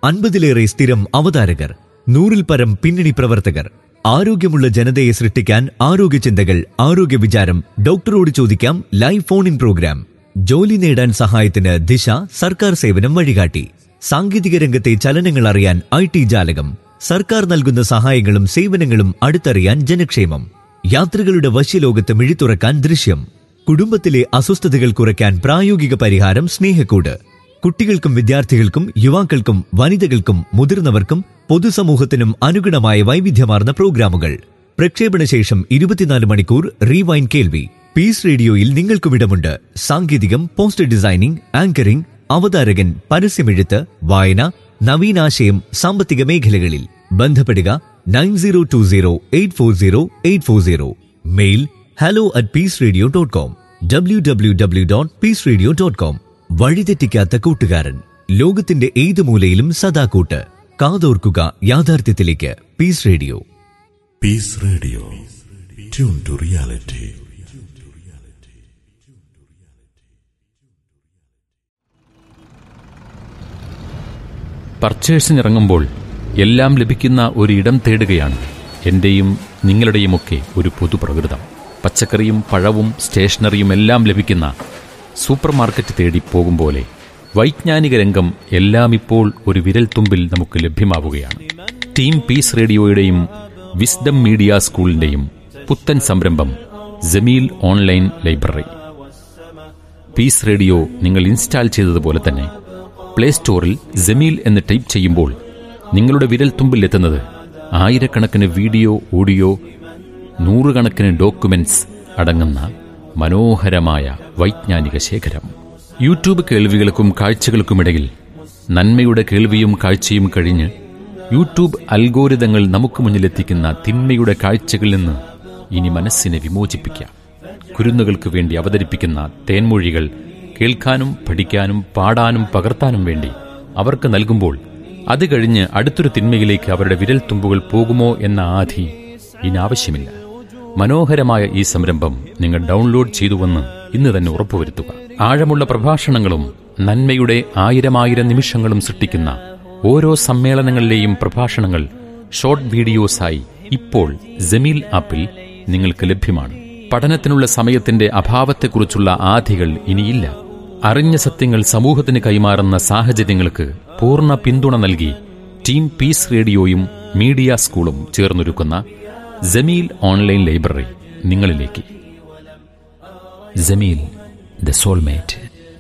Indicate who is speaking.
Speaker 1: അൻപതിലേറെ സ്ഥിരം അവതാരകർ നൂറിൽ പരം പിന്നണി പ്രവർത്തകർ ആരോഗ്യമുള്ള ജനതയെ സൃഷ്ടിക്കാൻ ആരോഗ്യ ചിന്തകൾ ആരോഗ്യ വിചാരം ഡോക്ടറോട് ചോദിക്കാം ലൈവ് ഫോൺ ഇൻ പ്രോഗ്രാം ജോലി നേടാൻ സഹായത്തിന് ദിശ സർക്കാർ സേവനം വഴികാട്ടി സാങ്കേതിക രംഗത്തെ ചലനങ്ങൾ അറിയാൻ ഐ ടി ജാലകം സർക്കാർ നൽകുന്ന സഹായങ്ങളും സേവനങ്ങളും അടുത്തറിയാൻ ജനക്ഷേമം യാത്രകളുടെ വശ്യലോകത്ത് മിഴിത്തുറക്കാൻ ദൃശ്യം കുടുംബത്തിലെ അസ്വസ്ഥതകൾ കുറയ്ക്കാൻ പ്രായോഗിക പരിഹാരം സ്നേഹക്കൂട് കുട്ടികൾക്കും വിദ്യാർത്ഥികൾക്കും യുവാക്കൾക്കും വനിതകൾക്കും മുതിർന്നവർക്കും പൊതുസമൂഹത്തിനും അനുഗുണമായ വൈവിധ്യമാർന്ന പ്രോഗ്രാമുകൾ പ്രക്ഷേപണ ശേഷം ഇരുപത്തിനാല് മണിക്കൂർ റീവൈൻ കേൾവി പീസ് റേഡിയോയിൽ നിങ്ങൾക്കും ഇടമുണ്ട് സാങ്കേതികം പോസ്റ്റർ ഡിസൈനിംഗ് ആങ്കറിംഗ് അവതാരകൻ പരസ്യമെഴുത്ത് വായന നവീനാശയം സാമ്പത്തിക മേഖലകളിൽ ബന്ധപ്പെടുക nine zero two zero eight four zero eight four zero mail hello at peace radio dot com W W W dot peace radio dot com വഴിതെറ്റിക്കാത്ത കൂട്ടുകാരൻ ലോകത്തിന്റെ ഏത് മൂലയിലും സദാ കൂട്ട് കാതോർക്കുക യാഥാർത്ഥ്യത്തിലേക്ക് peace radio
Speaker 2: Peace Radio. Tune to reality.
Speaker 3: പർച്ചേഴ്സിനിറങ്ങുമ്പോൾ എല്ലാം ലഭിക്കുന്ന ഒരു ഇടം തേടുകയാണ് എന്റെയും നിങ്ങളുടെയുമൊക്കെ ഒരു പൊതുപ്രകൃതം പച്ചക്കറിയും പഴവും സ്റ്റേഷനറിയും എല്ലാം ലഭിക്കുന്ന സൂപ്പർ മാർക്കറ്റ് തേടി പോകും പോലെ വൈജ്ഞാനിക രംഗം എല്ലാം ഇപ്പോൾ ഒരു വിരൽത്തുമ്പിൽ നമുക്ക് ലഭ്യമാവുകയാണ് ടീം പീസ് റേഡിയോയുടെയും വിസ്ഡം മീഡിയ സ്കൂളിന്റെയും പുത്തൻ സംരംഭം Jameel online library peace radio നിങ്ങൾ ഇൻസ്റ്റാൾ ചെയ്തതുപോലെ തന്നെ പ്ലേ സ്റ്റോറിൽ ജമീൽ എന്ന് ടൈപ്പ് ചെയ്യുമ്പോൾ നിങ്ങളുടെ വിരൽത്തുമ്പിൽ എത്തുന്നത് ആയിരക്കണക്കിന് വീഡിയോ ഓഡിയോ നൂറുകണക്കിന് ഡോക്യുമെന്റ്സ് അടങ്ങുന്ന മനോഹരമായ വൈജ്ഞാനിക ശേഖരം യൂട്യൂബ് കേൾവികൾക്കും കാഴ്ചകൾക്കുമിടയിൽ നന്മയുടെ കേൾവിയും കാഴ്ചയും കഴിഞ്ഞ് യൂട്യൂബ് അൽഗോരിതങ്ങൾ നമുക്ക് മുന്നിലെത്തിക്കുന്ന തിന്മയുടെ കാഴ്ചകളിൽ നിന്ന് ഇനി മനസ്സിനെ വിമോചിപ്പിക്കാം കുരുന്നുകൾക്ക് വേണ്ടി അവതരിപ്പിക്കുന്ന തേൻമൊഴികൾ കേൾക്കാനും പഠിക്കാനും പാടാനും പകർത്താനും വേണ്ടി അവർക്ക് നൽകുമ്പോൾ അത് കഴിഞ്ഞ് അടുത്തൊരു തിന്മയിലേക്ക് അവരുടെ വിരൽ തുമ്പുകൾ പോകുമോ എന്ന ആധി ഇനി ആവശ്യമില്ല മനോഹരമായ ഈ സംരംഭം നിങ്ങൾ ഡൗൺലോഡ് ചെയ്തുവെന്ന് ഇന്ന് തന്നെ ഉറപ്പുവരുത്തുക ആഴമുള്ള പ്രഭാഷണങ്ങളും നന്മയുടെ ആയിരമായിരം നിമിഷങ്ങളും സൃഷ്ടിക്കുന്ന ഓരോ സമ്മേളനങ്ങളിലെയും പ്രഭാഷണങ്ങൾ ഷോർട്ട് വീഡിയോസായി ഇപ്പോൾ ജമീൽ ആപ്പിൽ നിങ്ങൾക്ക് ലഭ്യമാണ് പഠനത്തിനുള്ള സമയത്തിന്റെ അഭാവത്തെക്കുറിച്ചുള്ള ആധികൾ ഇനിയില്ല അറിഞ്ഞ സത്യങ്ങൾ സമൂഹത്തിന് കൈമാറുന്ന സാഹചര്യങ്ങൾക്ക് പൂർണ്ണ പിന്തുണ നൽകി ടീം പീസ് റേഡിയോയും മീഡിയ സ്കൂളും ചേർന്നൊരുക്കുന്ന ജമീൽ ഓൺലൈൻ ലൈബ്രറി നിങ്ങളിലേക്ക് ജമീൽ ദ സോൾമേറ്റ്